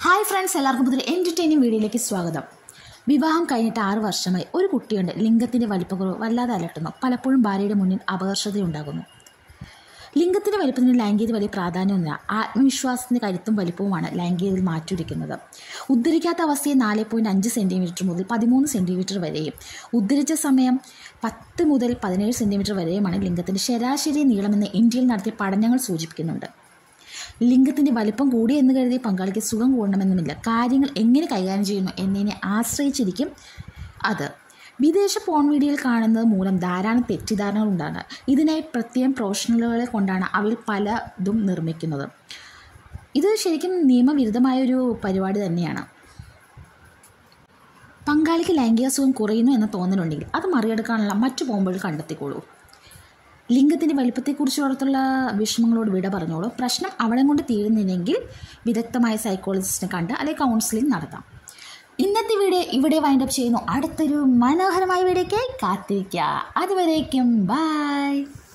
hi friends എല്ലാവർക്കും പുതിയ entertaining വീഡിയോയിലേക്ക് സ്വാഗതം വിവാഹം കഴിഞ്ഞിട്ട് ആറ് വർഷമായി ഒരു കുട്ടിയുണ്ട് ലിംഗത്തിൻ്റെ വലിപ്പക്കുറവ് വല്ലാതെ അലട്ടുന്നു പലപ്പോഴും ഭാര്യയുടെ മുന്നിൽ അപകർഷതയുണ്ടാകുന്നു ലിംഗത്തിൻ്റെ വലിപ്പത്തിന് ലൈംഗികത വലിയ പ്രാധാന്യമൊന്നുമില്ല ആത്മവിശ്വാസത്തിൻ്റെ കരുത്തും വലിപ്പവുമാണ് ലൈംഗികതയിൽ മാറ്റിയിരിക്കുന്നത് ഉദ്ധരിക്കാത്ത അവസ്ഥയെ നാല് പോയിൻറ്റ് അഞ്ച് സെൻറ്റിമീറ്റർ മുതൽ പതിമൂന്ന് സെൻറ്റിമീറ്റർ വരെയും ഉദ്ധരിച്ച സമയം പത്ത് മുതൽ പതിനേഴ് സെൻറ്റിമീറ്റർ വരെയുമാണ് ലിംഗത്തിൻ്റെ ശരാശരി നീളമെന്ന് ഇന്ത്യയിൽ നടത്തിയ പഠനങ്ങൾ സൂചിപ്പിക്കുന്നുണ്ട് ലിംഗത്തിൻ്റെ വലിപ്പം കൂടി എന്ന് കരുതി പങ്കാളിക്ക് സുഖം കൂടണമെന്നുമില്ല കാര്യങ്ങൾ എങ്ങനെ കൈകാര്യം ചെയ്യുന്നു എന്നതിനെ ആശ്രയിച്ചിരിക്കും അത് വിദേശ പോൺ വീഡിയോയിൽ കാണുന്നത് മൂലം ധാരാളം തെറ്റിദ്ധാരണകൾ ഉണ്ടാകുന്നത് ഇതിനായി പ്രത്യേകം പ്രൊഫഷണലുകളെ കൊണ്ടാണ് അവയിൽ പലതും നിർമ്മിക്കുന്നത് ഇത് ശരിക്കും നിയമവിരുദ്ധമായൊരു പരിപാടി തന്നെയാണ് പങ്കാളിക്ക് ലൈംഗിക സുഖം കുറയുന്നു എന്ന തോന്നലുണ്ടെങ്കിൽ അത് മറികടക്കാനുള്ള മറ്റു പോംബുകൾ കണ്ടെത്തിക്കോളൂ ലിംഗത്തിൻ്റെ വലിപ്പത്തെക്കുറിച്ചുള്ള വിഷമങ്ങളോട് വിട പറഞ്ഞോളൂ പ്രശ്നം അവിടെ കൊണ്ട് തീരുന്നില്ലെങ്കിൽ വിദഗ്ധമായ സൈക്കോളജിസ്റ്റിനെ കണ്ട് അല്ലെങ്കിൽ കൗൺസിലിംഗ് നടത്താം ഇന്നത്തെ വീഡിയോ ഇവിടെ വൈൻഡപ്പ് ചെയ്യുന്നു അടുത്തൊരു മനോഹരമായ വീഡിയോയ്ക്കായി കാത്തിരിക്കുക അതുവരേക്കും ബൈ